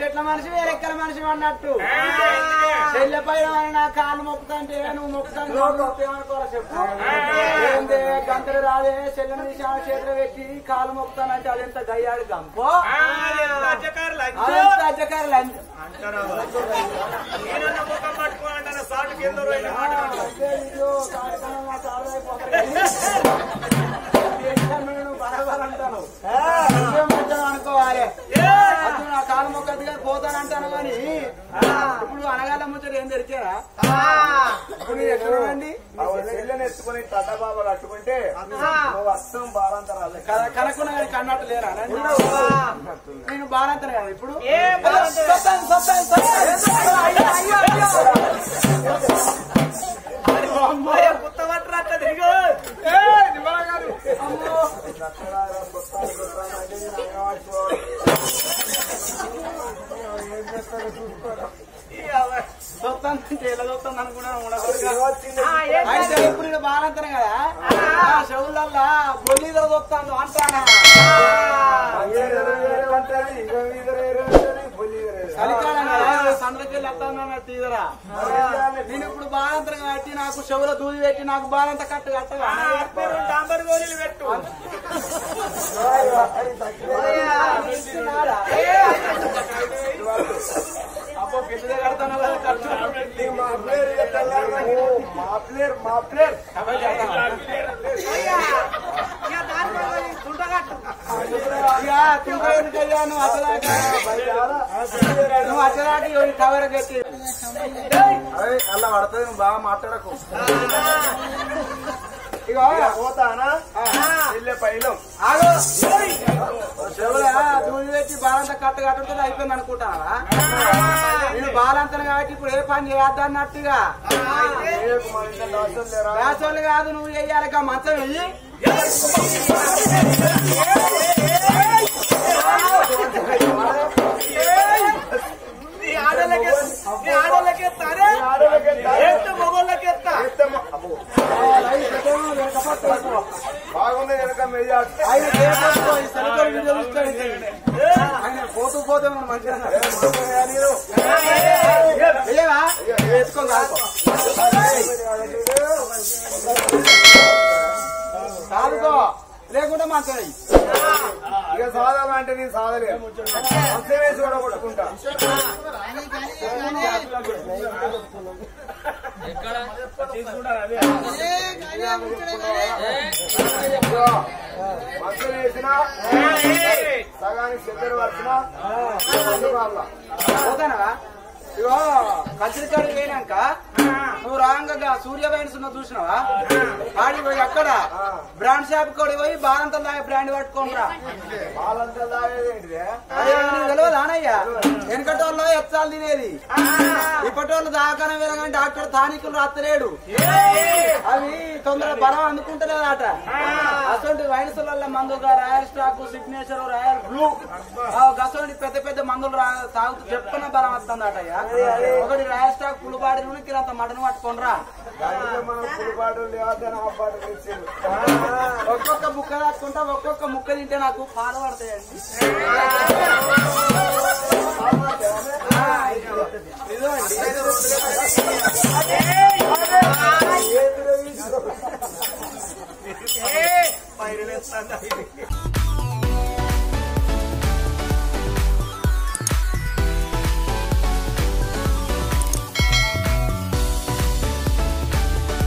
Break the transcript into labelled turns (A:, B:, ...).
A: చెట్ల మనిషి వేరెక్కల మనిషి అన్నట్టు చెల్లె పైన నా కాళ్ళు మొక్కుతాంటే నువ్వు మొక్కుతాను ఏమనుకోరా చెప్పు ఏంది గంతలు రాదే చెల్లెని తీసి ఆ చేతిలో పెట్టి కాలు మొక్కుతానంటే అది ఎంత గయ్యాడు గంపో అదంతా అజ్జకార లంచ్ అంటే ఇదిగో కార్యక్రమం మా చాలా అయిపోతుంది. ఏంటన్నా నువ్వు బరాబర్ అంటాను నువ్వేం మంచిగా అనుకోవాలి అసలు నా కాలు మొక్కది కానీ పోతానంటాను కానీ ఇప్పుడు అనగాల ముచ్చట ఏం తెరిచారా ఇప్పుడు మీరు ఎక్కడ ఉండండి
B: చెల్లెని ఎత్తుకొని టటా బాబాలు అట్టుకుంటే నువ్వు అస్సం బాలంతరాలే
A: కనకున్న కానీ కన్నట్టు లేరా అనండి? నేను బాలంతను కదా ఇప్పుడు
C: ఏ బాలంతరే?
A: సత్తాను, సత్తాను, సత్తాను. అయ్యో, అయ్యో, అయ్యో. అమ్మో, ఏయ్, నిమ్మల గారు. అమ్మో. సొత్తాను అంటే ఎలా సొత్తాను అనుకున్నాను ఉండకూడదు అయితే ఇప్పుడు ఇక్కడ బాలంతరం కదా ఆ చెవులల్లా బొల్లిలో చూస్తాను అంటానా చలికాలం కదా సండ్రకెళ్ళి వస్తాను తీదరా నేను ఇప్పుడు బాలంతరం కట్టి నాకు చెవుల దూది పెట్టి నాకు బాలంత కట్టు కట్టగా
C: డాంబర్ గోళీలు పెట్టు
A: అబ్బో పెద్దదే కడతాను కదా ఖర్చు
C: ఇక దానిపై తుంటగట్టు
A: ఇక తుంగ ఎందుకయ్యా నువ్వు అసలాగా నువ్వు అసలాకి కవర్ కట్టి
B: అలా పడుతుంది నువ్వు బాగా మాట్లాడకు
A: ఇక
B: పోతానా వెళ్ళే పైలం
A: ఆగు చెవుల దూది పెట్టి బాలంత కట్ట కట్టుతుంది అయిపోయింది అనుకుంటావా నేను బాలంతను కాబట్టి ఇప్పుడు ఏ పని చేయొద్దు అన్నట్టుగా వేసోళ్ళు కాదు నువ్వు చెయ్యాలి ఇక మంచం వెయ్యి
C: నీ ఆడోళ్ళకి నీ ఆడోళ్ళకి ఎత్తారే ఎత్తు మొగోళ్ళకి ఎత్తా
B: బాగుంది వెనక మెయ్య
A: ఆయన చేయకపోతే ఈ సెల్ఫోన్ వీడియో చూస్తాడు. ఆయన పోతూ పోతే మనం మంచిగా వెయ్యవా? వేసుకొని రాసుకో. సాదుకో లేకుంటే మంచం వెయ్యి.
B: ఇక సాధారణ అంటే నేను సాధలే అంతేనే చూడగొట్టుకుంటా మంచం వేసినా సగానికి చెద్దరు వచ్చినా వాళ్ళ
A: పోతానవా ఇగో కత్తిరికాడికి పోయినాక నువ్వు రాంగగా సూర్య వైన్స్ ఉన్న చూసినావా ఆడికి పోయి అక్కడ బ్రాండ్ షాప్ కోడి పోయి బాలంతా దాకా బ్రాండ్ పట్టుకోనరా
B: వాళ్ళంతా తాగేదేంటిదే
A: అదే నీకు తెలియదు ఆనయ్య వెనకటోళ్ళు ఎచ్చాలు తినేది ఇప్పటోళ్ళు దాకాన వెళ్ళగానే డాక్టర్ తానికులు రాత్తలేడు అవి తొందర బలం అందుకుంటలేదట అసలు వైనసుల మందులుగా royal stag signature royal blue గసోటి పెద్ద పెద్ద మందులు రా- తాగుతూ చెప్పుకున్న బలం వస్తుందట ఒకటి రాయల్ స్టాక్ పులుబాడి నుండి కింద మటన్ పట్టుకోనరా
B: దానికే మనం పులిపాటు లేవద్దని ఆ పాట తెచ్చిండు
A: ఒక్కొక్క ముక్క దాచుకుంటా ఒక్కొక్క ముక్క తింటే నాకు పాలు పడతాయండి ఆ, ఇదో అండి
C: పైరు వేస్తాను